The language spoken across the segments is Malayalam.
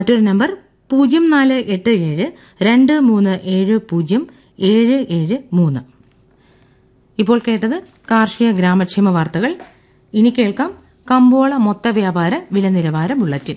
മറ്റൊരു നമ്പർ പൂജ്യം നാല് എട്ട് ഏഴ് രണ്ട് മൂന്ന് ഏഴ് പൂജ്യം ഏഴ് ഏഴ് മൂന്ന് ഇപ്പോൾ കേട്ടത് കാർഷിക ഗ്രാമക്ഷേമ വാർത്തകൾ ഇനി കേൾക്കാം കമ്പോള മൊത്ത വ്യാപാര വില നിലവാര ബുള്ളറ്റിൻ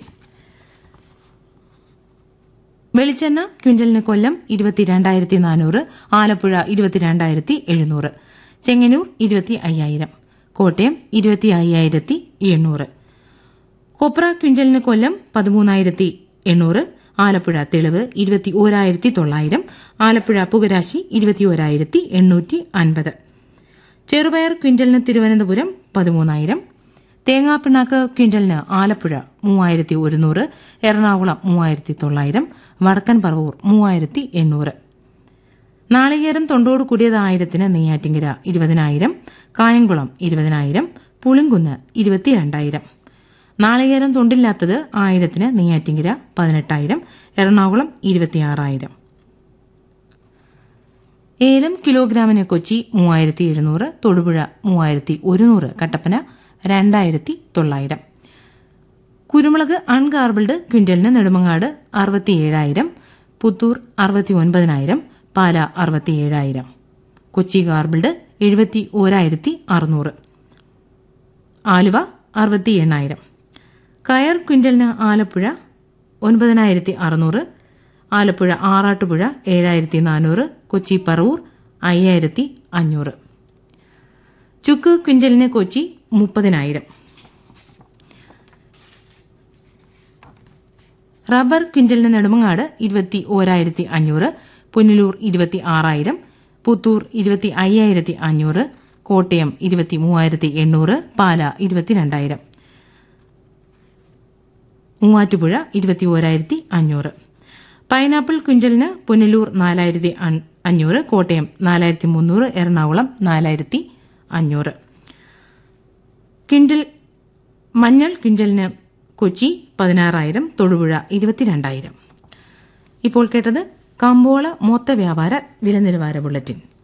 വെളിച്ചെണ്ണ ക്വിന്റലിന് കൊല്ലം ഇരുപത്തിരണ്ടായിരത്തി നാനൂറ് ആലപ്പുഴ ഇരുപത്തിരണ്ടായിരത്തി എഴുന്നൂറ് ചെങ്ങന്നൂർ ഇരുപത്തി അയ്യായിരം കോട്ടയം ഇരുപത്തി അയ്യായിരത്തി എണ്ണൂറ് കൊപ്ര ക്വിന്റലിന് കൊല്ലം പതിമൂന്നായിരത്തി എണ്ണൂറ് ആലപ്പുഴ തെളിവ് ഇരുപത്തി ഓരായിരത്തി തൊള്ളായിരം ആലപ്പുഴ പുകരാശി ഇരുപത്തി ഓരായിരത്തി എണ്ണൂറ്റി അൻപത് ചെറുപയർ ക്വിന്റലിന് തിരുവനന്തപുരം പതിമൂന്നായിരം തേങ്ങാപ്പിണ്ണാക്ക് ക്വിന്റലിന് ആലപ്പുഴ മൂവായിരത്തി ഒരുന്നൂറ് എറണാകുളം മൂവായിരത്തി തൊള്ളായിരം വടക്കൻ പറവൂർ മൂവായിരത്തി എണ്ണൂറ് നാളികേരം തൊണ്ടോട് കൂടിയത് ആയിരത്തിന് നെയ്യാറ്റിങ്കര ഇരുപതിനായിരം കായംകുളം ഇരുപതിനായിരം പുളിങ്കുന്ന് ഇരുപത്തിരണ്ടായിരം നാളികേരം തൊണ്ടില്ലാത്തത് ആയിരത്തിന് നെയ്യാറ്റിങ്കര പതിനെട്ടായിരം എറണാകുളം ഇരുപത്തിയാറായിരം ഏലം കിലോഗ്രാമിന് കൊച്ചി മൂവായിരത്തി എഴുന്നൂറ് തൊടുപുഴ മൂവായിരത്തി ഒരുന്നൂറ് കട്ടപ്പന രണ്ടായിരത്തി തൊള്ളായിരം കുരുമുളക് അൺഗാർബിൾഡ് ക്വിന്റലിന് നെടുമങ്ങാട് അറുപത്തിയേഴായിരം പുത്തൂർ അറുപത്തി ഒൻപതിനായിരം പാല അറുപത്തിയേഴായിരം കൊച്ചി ഗാർബിൾഡ് എഴുപത്തി ഓരായിരത്തി അറുന്നൂറ് ആലുവ അറുപത്തി എണ്ണായിരം കയർ ക്വിന്റലിന് ആലപ്പുഴ ഒൻപതിനായിരത്തി അറുന്നൂറ് ആലപ്പുഴ ആറാട്ടുപുഴ ഏഴായിരത്തി നാനൂറ് കൊച്ചി പറവൂർ അയ്യായിരത്തി അഞ്ഞൂറ് ചുക്ക് ക്വിന്റലിന് കൊച്ചി മുപ്പതിനായിരം റബ്ബർ ക്വിന്റലിന് നെടുമങ്ങാട് ഇരുപത്തി ഓരായിരത്തി അഞ്ഞൂറ് പുനലൂർ ഇരുപത്തി ആറായിരം പുത്തൂർ ഇരുപത്തി അയ്യായിരത്തി അഞ്ഞൂറ് കോട്ടയം ഇരുപത്തി മൂവായിരത്തി എണ്ണൂറ് പാല ഇരുപത്തിരണ്ടായിരം മൂവാറ്റുപുഴ ഇരുപത്തി ഓരായിരത്തി അഞ്ഞൂറ് പൈനാപ്പിൾ ക്വിന്റലിന് പുനലൂർ നാലായിരത്തി അഞ്ഞൂറ് കോട്ടയം നാലായിരത്തി മുന്നൂറ് എറണാകുളം നാലായിരത്തി അഞ്ഞൂറ് ക്വിന്റൽ മഞ്ഞൾ ക്വിന്റലിന് കൊച്ചി പതിനാറായിരം തൊടുപുഴ ഇരുപത്തിരണ്ടായിരം ഇപ്പോൾ കേട്ടത് കമ്പോള മൊത്ത വ്യാപാര വില നിലവാര ബുള്ളറ്റിൻ